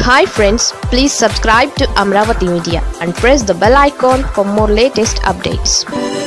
hi friends please subscribe to Amaravati Media and press the bell icon for more latest updates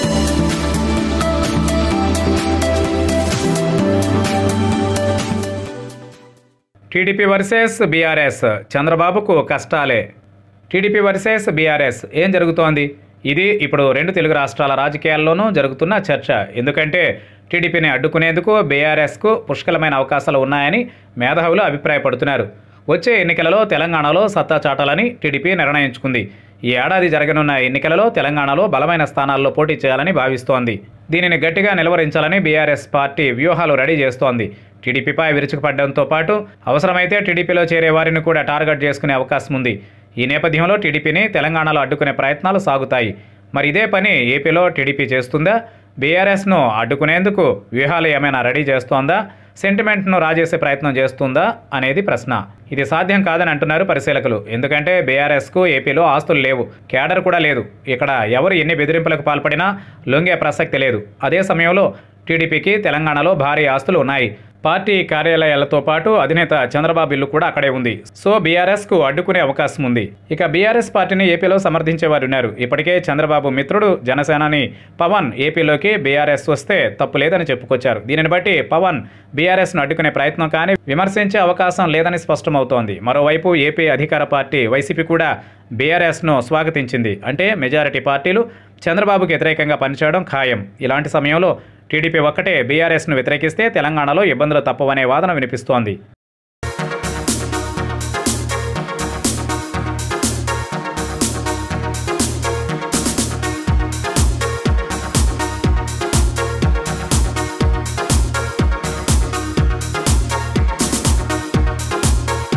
TDP versus BRS చంద్రబాబుకు కష్టాలే TDP versus BRS ఏం జరుగుతోంది ఇది ఇప్పుడు రెండు తెలుగు రాష్ట్రాల రాజకీయాల్లోనూ జరుగుతున్న చర్చ ఎందుకంటే టీడీపీని అడ్డుకునేందుకు బీఆర్ఎస్కు పుష్కలమైన అవకాశాలు ఉన్నాయని మేధావులు అభిప్రాయపడుతున్నారు వచ్చే ఎన్నికలలో తెలంగాణలో సత్తా చాటాలని టీడీపీ నిర్ణయించుకుంది ఈ ఏడాది జరగనున్న ఎన్నికలలో తెలంగాణలో బలమైన స్థానాల్లో పోటీ చేయాలని భావిస్తోంది దీనిని గట్టిగా నిలవరించాలని బీఆర్ఎస్ పార్టీ వ్యూహాలు రెడీ చేస్తోంది టీడీపీపై విరుచుకుపడడంతో పాటు అవసరమైతే టీడీపీలో చేరే వారిని కూడా టార్గెట్ చేసుకునే అవకాశం ఉంది ఈ నేపథ్యంలో టీడీపీని తెలంగాణలో అడ్డుకునే ప్రయత్నాలు సాగుతాయి మరి ఇదే పని ఏపీలో టీడీపీ చేస్తుందా బీఆర్ఎస్ను అడ్డుకునేందుకు వ్యూహాలు ఏమైనా రెడీ చేస్తోందా సెంటిమెంట్ను రాజేసే ప్రయత్నం చేస్తుందా అనేది ప్రశ్న ఇది సాధ్యం కాదని అంటున్నారు పరిశీలకులు ఎందుకంటే బీఆర్ఎస్కు ఏపీలో ఆస్తులు లేవు కేడర్ కూడా లేదు ఇక్కడ ఎవరు ఎన్ని బెదిరింపులకు పాల్పడినా లొంగే ప్రసక్తి లేదు అదే సమయంలో టీడీపీకి తెలంగాణలో భారీ ఆస్తులు ఉన్నాయి పార్టీ కార్యాలయాలతో పాటు అధినేత చంద్రబాబు ఇల్లు కూడా అక్కడే ఉంది సో బీఆర్ఎస్కు అడ్డుకునే అవకాశం ఉంది ఇక బీఆర్ఎస్ పార్టీని ఏపీలో సమర్థించేవారు ఉన్నారు ఇప్పటికే చంద్రబాబు మిత్రుడు జనసేనాని పవన్ ఏపీలోకి బీఆర్ఎస్ వస్తే తప్పు లేదని చెప్పుకొచ్చారు దీనిని బట్టి పవన్ బీఆర్ఎస్ను అడ్డుకునే ప్రయత్నం కానీ విమర్శించే అవకాశం లేదని స్పష్టమవుతోంది మరోవైపు ఏపీ అధికార పార్టీ వైసీపీ కూడా బీఆర్ఎస్ను స్వాగతించింది అంటే మెజారిటీ పార్టీలు చంద్రబాబుకు వ్యతిరేకంగా పనిచేయడం ఖాయం ఇలాంటి సమయంలో టీడీపీ ఒక్కటే బీఆర్ఎస్ను వ్యతిరేకిస్తే తెలంగాణలో ఇబ్బందులు తప్పవనే వాదన వినిపిస్తోంది